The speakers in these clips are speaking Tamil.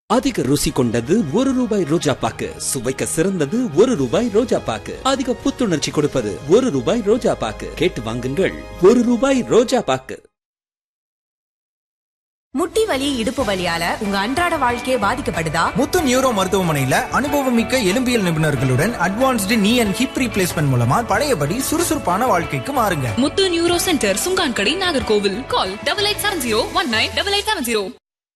அதிக ருசி கொண்டது ஒரு ரூபாய் ரோஜா பாக்கு சுவைக்க சிறந்தது ஒரு ரூபாய் ரோஜா பாக்கு அதிக புத்துணர்ச்சி கொடுப்பது ஒரு ரூபாய் ரோஜா பாக்கு கேட்டு வாங்குங்கள் ஒரு ரூபாய் ரோஜா பாக்கு முட்டி வலி இடுப்பு வலியால உங்க அன்றாட வாழ்க்கையே பாதிக்கப்படுதா முத்து நியூரோ மருத்துவமனையில அனுபவமிக்க எலும்பியல் நிபுணர்களுடன் அட்வான்ஸ்டு நீ அண்ட் ஹிப் ரீப்ளேஸ்மெண்ட் மூலமா பழையபடி சுறுசுறுப்பான வாழ்க்கைக்கு மாறுங்க Muthu neuro centre Sungankadai Nagercoil call double eight seven zero one nine double eight seven zero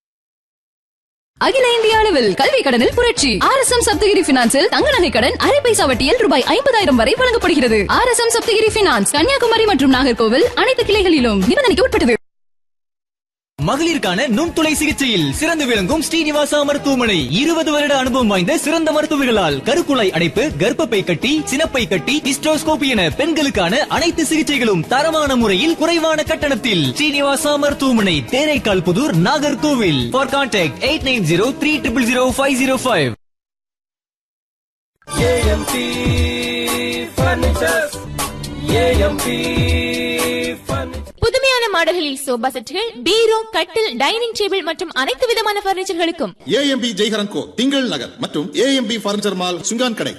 அகில இந்திய அளவில் கல்வி கடனில் புரட்சி ஆர் எஸ் எம் சப்தகிரி பினான்சில் தங்க நகை கடன் அரை பைசா வட்டியில் ரூபாய் ஐம்பதாயிரம் வரை வழங்கப்படுகிறது R S M Saptagiri finance Kanyakumari மற்றும் நாகர்கோவில் அனைத்து கிளைகளிலும் நிபந்தனைக்கு உட்பட்டது மகளிருக்கான நுண்துளை சிகிச்சையில் சிறந்து விளங்கும் ஸ்ரீனிவாசா மருத்துவமனை இருபது வருட அனுபவம் வாய்ந்த சிறந்த மருத்துவர்களால் கருக்குழாய் அடைப்பு கர்ப்பப்பை கட்டி சினப்பை கட்டி ஹிஸ்டோஸ்கோபி என பெண்களுக்கான அனைத்து சிகிச்சைகளும் தரமான முறையில் குறைவான கட்டணத்தில் ஸ்ரீனிவாசா மருத்துவமனை Theraikkal Puthur Nagercoil for contact eight nine zero three triple zero five zero five புதுமையான மாடல்களில் சோபா செட்டுகள் பீரோ கட்டில் டைனிங் டேபிள் மற்றும் அனைத்து விதமான பர்னிச்சர்களுக்கும் ஏஎம்பி ஜெய்ஹரன் கோ திங்கள் நகர் மற்றும் ஏஎம்பி பர்னிச்சர் மால் சுங்கான் கடை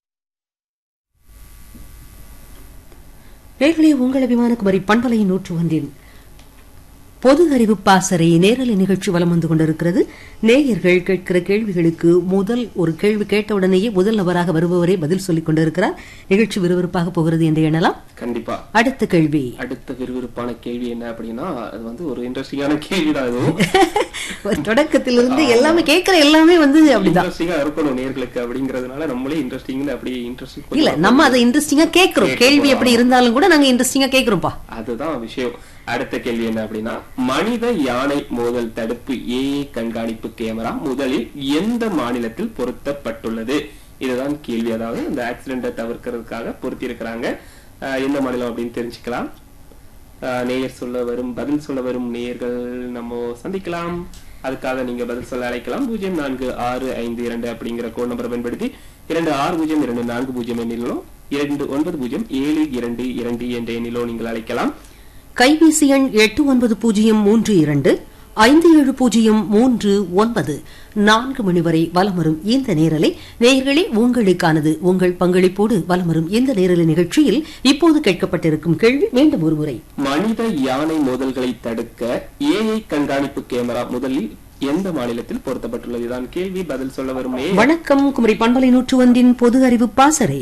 நேர்களே உங்கள் அபிமான குமரி பண்பலை நூற்று ஒன்றின் பொது அறிவு பாசறை நேரலை நிகழ்ச்சி வலம் வந்து கொண்டிருக்கிறது நேயர்கள் கேட்கிற கேள்விகளுக்கு முதல் ஒரு கேள்வி கேட்டவுடனேயே முதல் நபராக வருபவரே பதில் சொல்லிக் கொண்டிருக்கிறார் நிகழ்ச்சி விறுவிறுப்பாக போகிறது என்று எண்ணலாம் கண்டிப்பா அடுத்த கேள்வி அடுத்த விறுவிறுப்பான கேள்வி என்ன அப்படின்னா அது வந்து ஒரு இன்ட்ரெஸ்டிங்கான கேள்வி தான் இதுவும் ஒரு தொடக்கத்திலிருந்து எல்லாமே கேட்கிற எல்லாமே வந்து அப்படிதான் இன்ட்ரெஸ்டிங்கா இருக்கணும் நேர்களுக்கு அப்படிங்கறதுனால நம்மளே இன்ட்ரெஸ்டிங் அப்படி இன்ட்ரெஸ்டிங் இல்ல நம்ம அதை இன்ட்ரெஸ்டிங்கா கேட்கிறோம் கேள்வி எப்படி இருந்தாலும் கூட நாங்க இன்ட்ரெஸ்டிங்கா கேட்கிறோம்ப்பா அதுதான் விஷயம் அடுத்த கேள்வி என்ன அப்படின்னா மனித யானை மோதல் தடுப்பு ஏஏ கண்காணிப்பு கேமரா முதலில் எந்த மாநிலத்தில் பொருத்தப்பட்டுள்ளது இதுதான் கேள்வி அதாவது இந்த ஆக்சிடென்ட்டை தவிர்க்கிறதுக்காக பொருத்தி இருக்கிறாங்க எந்த மாநிலம் அப்படின்னு தெரிஞ்சுக்கலாம் ஆஹ் நேயர் சொல்ல வரும் பதில் சொல்ல வரும் நேயர்கள் நம்ம சந்திக்கலாம் அதுக்காக நீங்க பதில் சொல்ல அழைக்கலாம் பூஜ்ஜியம் நான்கு ஆறு ஐந்து இரண்டு அப்படிங்கிற கோட் நம்பர் பயன்படுத்தி இரண்டு ஆறு பூஜ்ஜியம் இரண்டு நான்கு பூஜ்ஜியம் எண்ணிலோ இரண்டு ஒன்பது பூஜ்ஜியம் ஏழு இரண்டு இரண்டு என்ற எண்ணிலோ நீங்கள் அழைக்கலாம் கைபேசி எண் எட்டு ஒன்பது பூஜ்ஜியம் மூன்று இரண்டு ஐந்து ஏழு பூஜ்ஜியம் மூன்று ஒன்பது நான்கு மணி வரை வலம் வரும் இந்த நேரலை நேயர்களே உங்களுக்கானது உங்கள் பங்களிப்போடு வலம் வரும் இந்த நேரலை நிகழ்ச்சியில் இப்போது கேட்கப்பட்டிருக்கும் கேள்வி மீண்டும் ஒருமுறை மனித யானை மோதல்களை தடுக்க ஏஐ கண்காணிப்பு கேமரா முதலில் எந்த மாநிலத்தில் பொருத்தப்பட்டுள்ளது இதுதான் கேள்வி பதில் சொல்ல வரும் நேயர். வணக்கம் குமரி பண்பலை நூற்று ஒன்றின் பொது அறிவு பாசறை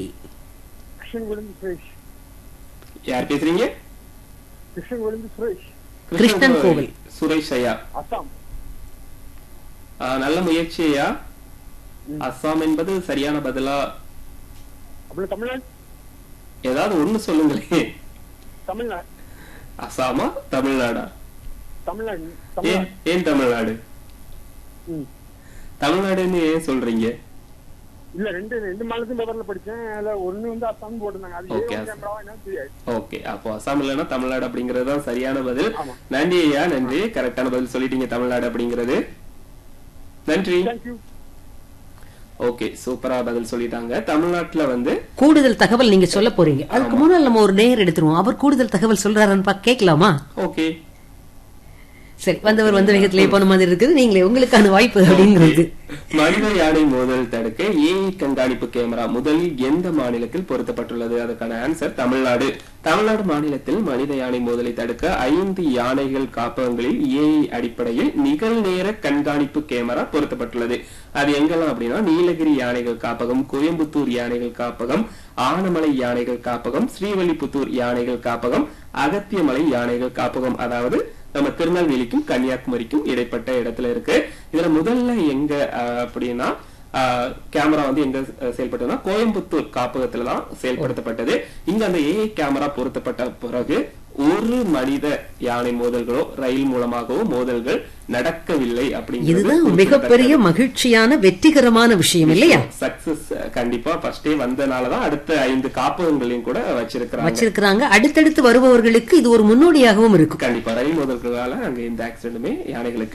யார் பேசுறீங்க கிருஷ்ணன் கோவில் சுரேஷ் ஐயா ஆ, நல்ல முயற்சி ஐயா அஸ்ஸாம் என்பது சரியான பதிலா ஏதாவது ஒண்ணு சொல்லுங்களேன் அஸ்ஸாமா தமிழ்நாடா ஏன் ஏன் தமிழ்நாடு தமிழ்நாடுன்னு ஏன் சொல்றீங்க இல்ல ரெண்டு ரெண்டு மாநிலத்தையும் பேப்பர்ல படிச்சேன் அதுல ஒண்ணு வந்து அசாம் போட்டிருந்தாங்க அது Okay, ஏன் கேமராவா என்னன்னு தெரியாது ஓகே அப்போ அசாம் இல்லைன்னா தமிழ்நாடு அப்படிங்கிறது தான் சரியான பதில் நன்றி ஐயா நன்றி கரெக்டான பதில் சொல்லிட்டீங்க தமிழ்நாடு அப்படிங்கிறது நன்றி ஓகே சூப்பரா பதில் சொல்லிட்டாங்க தமிழ்நாட்டுல வந்து கூடுதல் தகவல் நீங்க சொல்ல போறீங்க அதுக்கு முன்னால் நம்ம ஒரு நேயர் எடுத்துருவோம் அவர் கூடுதல் தகவல் சொல்றாருன்னு பா கேட்கலாமா ஓகே சரி வந்தவர் வந்த வேகத்திலே போன மாதிரி இருக்குது நீங்களே உங்களுக்கான வாய்ப்பு அப்படிங்கிறது மனித யானை மோதல் தடுக்க ஏஐ கண்காணிப்பு கேமரா முதலில் எந்த மாநிலத்தில் பொருத்தப்பட்டுள்ளது அதுக்கான ஆன்சர் தமிழ்நாடு தமிழ்நாடு மாநிலத்தில் மனித யானை மோதலை தடுக்க ஐந்து யானைகள் காப்பகங்களில் ஏஐ அடிப்படையில் நிகழ்நேர கண்காணிப்பு கேமரா பொருத்தப்பட்டுள்ளது அது எங்கெல்லாம் அப்படின்னா நீலகிரி யானைகள் காப்பகம் கோயம்புத்தூர் யானைகள் காப்பகம் ஆனமலை யானைகள் காப்பகம் ஸ்ரீவல்லிபுத்தூர் யானைகள் காப்பகம் அகத்தியமலை யானைகள் காப்பகம் அதாவது நம்ம திருநெல்வேலிக்கும் கன்னியாகுமரிக்கும் இடைப்பட்ட இடத்துல இருக்கு இதுல முதல்ல எங்க அஹ், அப்படின்னா கேமரா வந்து எங்க அஹ், செயல்பட்டதுன்னா கோயம்புத்தூர் காப்பகத்துல தான் செயல்படுத்தப்பட்டது இங்க அந்த ஏஐ கேமரா பொருத்தப்பட்ட பிறகு ஒரு மனித யானை மோதல்களோ ரயில் மூலமாகவோ மோதல்கள் நடக்கவில்லை இதுதான் மிகப்பெரிய மகிழ்ச்சியான வெற்றிகரமான விஷயம் இல்லையா சக்சஸ் கண்டிப்பா ஃபர்ஸ்டே வந்தனாலதான் அடுத்த ஐந்து காப்பகங்களையும் கூட வச்சிருக்கிறாங்க வச்சிருக்கிறாங்க அடுத்தடுத்து வருபவர்களுக்கு இது ஒரு முன்னோடியாகவும் இருக்கும் கண்டிப்பா ரயில் மோதல்களால அங்க இந்த ஆக்சிடென்ட்டுமே யானைகளுக்கு